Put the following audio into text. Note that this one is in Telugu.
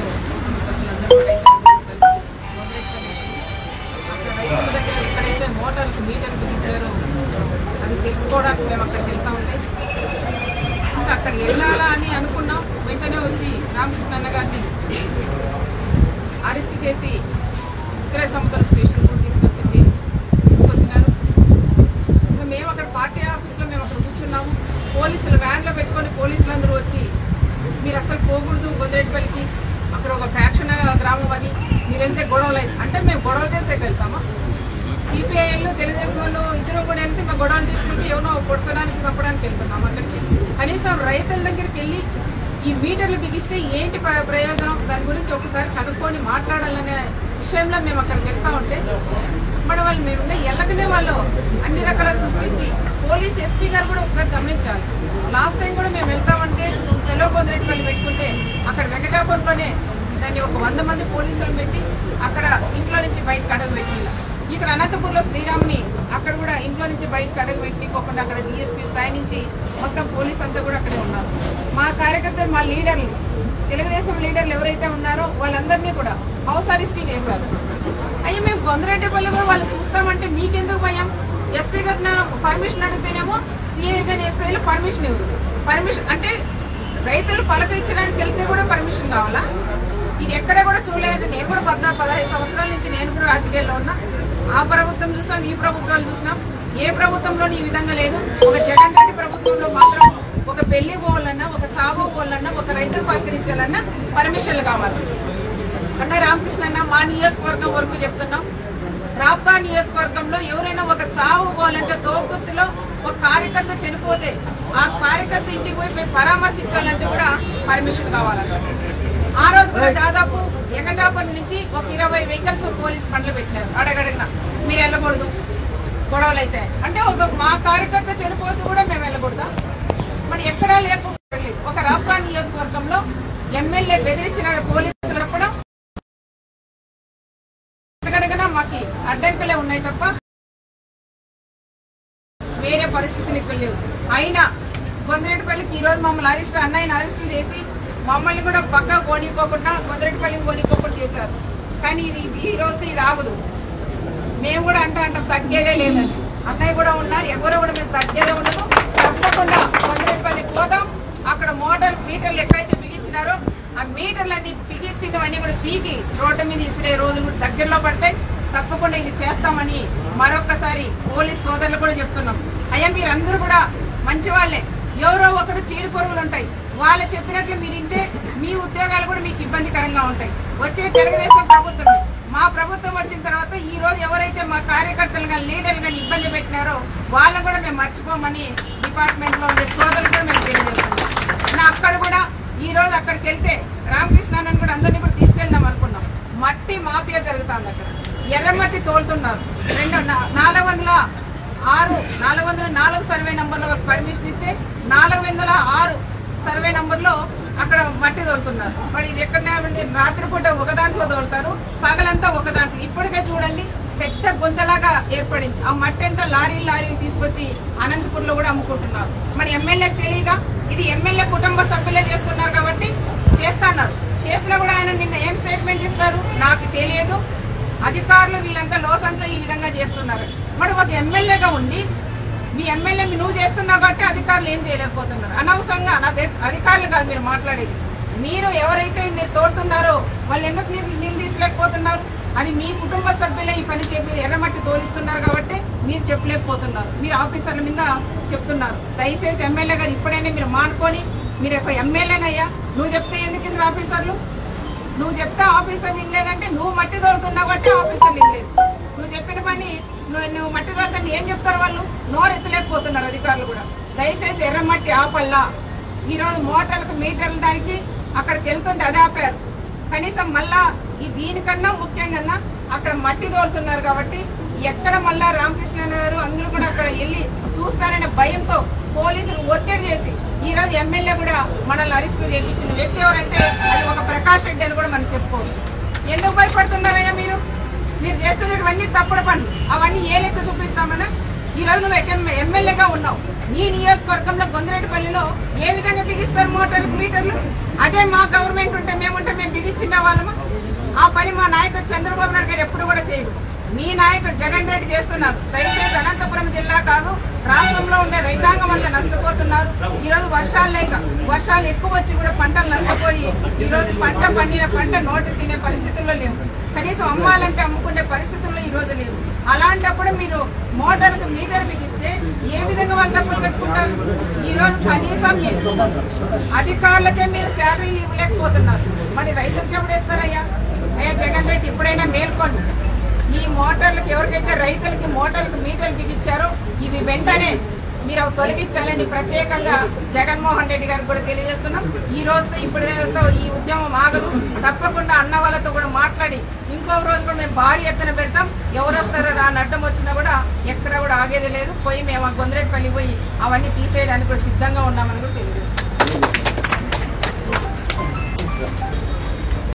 ప్రజలందరూ కూడా రైతులందరూ కలిసి మొదలెట్టుకొని అక్కడ రైతుల దగ్గర ఎక్కడైతే మోటార్కి మీటర్ బిగించారో అది తెలుసుకోవడానికి మేము అక్కడికి వెళ్తా ఉంటే ఇంకా అక్కడ వెళ్ళాలా అని అనుకున్నాం వెంటనే వచ్చి రామకృష్ణ అన్న గారిని అరెస్ట్ చేసి ఉత్తర సముద్రం స్టేషన్ కూడా తీసుకొచ్చింది తీసుకొచ్చినారు ఇంకా మేము అక్కడ పార్టీ ఆఫీస్లో మేము అక్కడ కూర్చున్నాము పోలీసులు వ్యాన్లో పెట్టుకొని పోలీసులు అందరూ వచ్చి మీరు అసలు పోకూడదు గొందరెడ్డిపల్లికి అక్కడ ఒక ఫ్యాక్షన్ గ్రామం అని మీరు వెళ్తే గొడవలు అయి- అంటే మేము గొడవలు చేసేకి వెళ్తామా సిపిఐలు తెలుగుదేశం వాళ్ళు ఇద్దరు కూడా వెళ్తే మా గొడవలు తీసుకుంటే ఎవరో కొట్టడానికి తప్పడానికి వెళ్తున్నాం అక్కడికి కనీసం రైతుల దగ్గరికి వెళ్ళి ఈ మీటర్లు బిగిస్తే ఏంటి ప్ర- ప్రయోజనం దాని గురించి ఒకసారి కనుక్కొని మాట్లాడాలనే విషయంలో మేము అక్కడికి వెళ్తా ఉంటే మరి వాళ్ళు మేము ఇంకా ఎల్లకనే వాళ్ళు అన్ని రకాల సృష్టించి పోలీస్ ఎస్పీ గారు కూడా ఒకసారి గమనించాలి లాస్ట్ టైం కూడా మేము వెళ్తామంటే సెలవు పొందినట్టు పెట్టుకుంటే అక్కడ వెంకటాపురంలోనే దాన్ని ఒక వంద మంది పోలీసులు పెట్టి అక్కడ ఇంట్లో నుంచి బయటకు అడుగు పెట్టిಲ್ಲ ఇక్కడ అనంతపూర్లో శ్రీరామ్ని అక్కడ కూడా ఇంట్లో నుంచి బయటకు అడుగు పెట్టుకోకుండా అక్కడ డిఎస్పీ స్థాయి నుంచి మొత్తం పోలీస్ అంతా కూడా అక్కడే ఉన్నారు మా కార్యకర్తలు మా లీడర్లు తెలుగుదేశం లీడర్లు ఎవరైతే ఉన్నారో వాళ్ళందరినీ కూడా హౌస్ అరెస్టింగ్ చేశారు అయ్యా మేము గొందరెడ్డిపల్లి పోయి వాళ్ళు చూస్తామంటే మీకెందుకు భయం ఎస్పీ గారిన పర్మిషన్ అడిగితేనేమో సిఐ గారి ఎస్ఐలు పర్మిషన్ ఇవ్వరు పర్మిషన్ అంటే రైతులు పలకరించడానికి వెళ్తే కూడా పర్మిషన్ కావాలా ఇది ఎక్కడ కూడా చూడలేదు నేను కూడా పద్నా పదహైదు సంవత్సరాల నుంచి నేను కూడా రాజకీయాల్లో ఉన్నా ఆ ప్రభుత్వం చూసినాం ఈ ప్రభుత్వాలు చూసినాం ఏ ప్రభుత్వంలోని ఈ విధంగా లేదు ఒక జగన్ రెడ్డి ప్రభుత్వంలో మాత్రం ఒక పెళ్లి పోవాలన్నా ఒక చావు పోవాలన్నా ఒక రైతులు పలకరించాలన్నా పర్మిషన్లు కావాలి అన్న రామకృష్ణ అన్న మా నియోజకవర్గం వరకు చెప్తున్నాం రాప్తా నియోజకవర్గంలో ఎవరైనా ఒక చావు పోవాలంటే తోపుతులో ఒక కార్యకర్త చనిపోతే ఆ కార్యకర్త ఇంటికి పోయి మేము పరామర్శించాలంటే కూడా పర్మిషన్ కావాలంట ఆ రోజు కూడా దాదాపు ఎగండాపురం నుంచి ఒక ఇరవై వెహికల్స్ పోలీస్ బండ్లు పెట్టినారు అడగడగన మీరు వెళ్ళకూడదు గొడవలు అయితే అంటే ఒక మా కార్యకర్త చనిపోతే కూడా మేము వెళ్ళకూడదా మరి ఎక్కడా లేకుండా ఒక రాప్తా నియోజకవర్గంలో ఎమ్మెల్యే బెదిరించిన పోలీసులు కూడా ఎక్కడెక్కడ మాకు అడ్డంకులే ఉన్నాయి తప్ప వేరే పరిస్థితులు ఇక్కడ లేవు అయినా గొందరెడ్డిపల్లికి ఈ రోజు మమ్మల్ని అరెస్ట్ అన్నయ్యని అరెస్ట్ చేసి మమ్మల్ని కూడా పక్క పోనీకోకుండా గొందరెడ్డిపల్లికి పోనీకోకుండా చేశారు కానీ ఇది ఈ రోజు ఇది ఆగదు మేము కూడా అంటే అంటాం తగ్గేదే లేదని అన్నయ్య కూడా ఉన్నారు ఎవరు కూడా మేము తగ్గేదే ఉండదు తప్పకుండా గొందరెడ్డిపల్లికి పోదాం అక్కడ మోటార్ మీటర్లు ఎక్కడైతే బిగించినారో ఆ మీటర్లన్నీ బిగించినవన్నీ కూడా పీకి రోడ్డు మీద ఇసిరే రోజులు కూడా దగ్గరలో పడతాయి తప్పకుండా ఇది చేస్తామని మరొకసారి పోలీస్ సోదరులు కూడా చెప్తున్నాం అయ్యా మీరందరూ కూడా మంచి వాళ్ళే ఎవరో ఒకరు చీడు పొరుగులు ఉంటాయి వాళ్ళు చెప్పినట్లు మీరు ఇంటే మీ ఉద్యోగాలు కూడా మీకు ఇబ్బందికరంగా ఉంటాయి వచ్చే తెలుగుదేశం ప్రభుత్వం మా ప్రభుత్వం వచ్చిన తర్వాత ఈ రోజు ఎవరైతే మా కార్యకర్తలు కానీ లీడర్లు కానీ ఇబ్బంది పెట్టినారో వాళ్ళని కూడా మేము మర్చిపోమని డిపార్ట్మెంట్ లో ఉండే సోదరులు కూడా మేము తెలియజేస్తున్నాం నా అక్కడ కూడా ఈ రోజు అక్కడికి వెళ్తే రామకృష్ణాన్ని కూడా అందరినీ కూడా తీసుకెళ్దాం అనుకున్నాం మట్టి మాఫియా జరుగుతుంది అక్కడ ఎర్రమట్టి తోలుతున్నారు రెండు నా- నాలుగు వందల ఆరు నాలుగు వందల నాలుగు సర్వే నంబర్ల వరకు పర్మిషన్ ఇస్తే నాలుగు వందల ఆరు సర్వే నంబర్లో అక్కడ మట్టి తోలుతున్నారు మరి ఇది ఎక్కడ రాత్రిపూట ఒక దాంట్లో తోలుతారు పగలంతా ఒక దాంట్లో ఇప్పటికే చూడండి పెద్ద గుంతలాగా ఏర్పడింది ఆ మట్టి అంతా లారీ లారీ తీసుకొచ్చి అనంతపూర్లో కూడా అమ్ముకుంటున్నారు మరి ఎమ్మెల్యేకి తెలియదా ఇది ఎమ్మెల్యే కుటుంబ సభ్యులే చేస్తున్నారు కాబట్టి చేస్తున్నారు చేసినా కూడా ఆయన నిన్న ఏం స్టేట్మెంట్ ఇస్తారు నాకు తెలియదు అధికారులు వీళ్ళంతా లోసంతా ఈ విధంగా చేస్తున్నారు మరి ఒక ఎమ్మెల్యేగా ఉండి మీ ఎమ్మెల్యే నువ్వు చేస్తున్నావు కాబట్టి అధికారులు ఏం చేయలేకపోతున్నారు అనవసరంగా నా దే- అధికారులు కాదు మీరు మాట్లాడేది మీరు ఎవరైతే మీరు తోడుతున్నారో వాళ్ళు ఎందుకు నీళ్ళు నీళ్ళు తీసలేకపోతున్నారు అది మీ కుటుంబ సభ్యులే ఈ పని చెప్పి ఎర్రమట్టి తోలిస్తున్నారు కాబట్టి మీరు చెప్పలేకపోతున్నారు మీరు ఆఫీసర్ల మీద చెప్తున్నారు దయచేసి ఎమ్మెల్యే గారు ఇప్పుడైనా మీరు మానుకొని మీరు ఒక ఎమ్మెల్యేనయ్యా నువ్వు చెప్తే ఎందుకు ఇందులో ఆఫీసర్లు నువ్వు చెప్తే ఆఫీసర్లు ఇవ్వలేదంటే నువ్వు మట్టి తోలుతున్నావు కాబట్టి ఆఫీసర్లు ఇవ్వలేదు నువ్వు చెప్పిన పని నువ్వు నువ్వు మట్టి తోలుతుంటే ఏం చెప్తారు వాళ్ళు నోరెత్తలేకపోతున్నారు అధికారులు కూడా దయచేసి ఎర్రమట్టి ఆపల్లా ఈరోజు మోటార్లకు మీటర్లు దానికి అక్కడికి వెళ్తుంటే అదే ఆపారు కనీసం మళ్ళా ఈ దీనికన్నా ముఖ్యంగా అక్కడ మట్టి తోలుతున్నారు కాబట్టి ఎక్కడ మళ్ళా రామకృష్ణ గారు అందరూ కూడా అక్కడ వెళ్ళి చూస్తారనే భయంతో పోలీసులు ఒత్తిడి చేసి ఈ రోజు ఎమ్మెల్యే కూడా మనల్ని అరెస్ట్ చేయించిన వ్యక్తి ఎవరంటే అది ఒక ప్రకాష్ రెడ్డి అని కూడా మనం చెప్పుకోవచ్చు ఎందుకు భయపడుతున్నారయ్యా మీరు మీరు చేస్తున్నటువంటి తప్పుడు పనులు అవన్నీ ఏ లెక్క చూపిస్తామన్నా ఈ రోజు నువ్వు ఎక్కడ ఎమ్మెల్యేగా ఉన్నావు నీ నియోజకవర్గంలో గొందిరెడ్డిపల్లిలో ఏ విధంగా బిగిస్తారు మోటార్లు మీటర్లు అదే మా గవర్నమెంట్ ఉంటే మేముంటే మేము బిగించినావా చేస్తున్నారు దయచేసి అనంతపురం జిల్లా కాదు రాష్ట్రంలో ఉండే రైతాంగం అంతా నష్టపోతున్నారు ఈ రోజు వర్షాలు లేక వర్షాలు ఎక్కువ వచ్చి కూడా పంటలు నష్టపోయి ఈ రోజు పంట పండిన పంట నోటి తినే పరిస్థితుల్లో లేవు కనీసం అమ్మాలంటే అమ్ముకునే పరిస్థితుల్లో ఈ రోజు లేవు అలాంటప్పుడు మీరు మోటార్కి మీటర్ బిగిస్తే ఏ విధంగా వాళ్ళు డబ్బులు కట్టుకుంటారు ఈ రోజు కనీసం మీరు అధికారులకే మీరు శాలరీ ఇవ్వలేకపోతున్నారు మరి రైతులకి ఎప్పుడు ఇస్తారయ్యా అయ్యా జగన్ రెడ్డి ఇప్పుడైనా మేల్కోండి ఈ మోటార్లకు ఎవరికైతే రైతులకి మోటార్లకు మీటర్లు బిగించారో ఇవి వెంటనే మీరు అవి తొలగించాలని ప్రత్యేకంగా జగన్మోహన్ రెడ్డి గారికి కూడా తెలియజేస్తున్నాం ఈ రోజుతో ఇప్పుడుతో ఈ ఉద్యమం ఆగదు తప్పకుండా అన్న వాళ్ళతో కూడా మాట్లాడి ఇంకో రోజు కూడా మేము భారీ ఎత్తున పెడతాం ఎవరు వస్తారో రాని అడ్డం వచ్చినా కూడా ఎక్కడ కూడా ఆగేది లేదు పోయి మేము ఆ గొందరెడ్డిపల్లి పోయి అవన్నీ తీసేయడానికి కూడా సిద్ధంగా ఉన్నామని కూడా తెలియజేస్తాం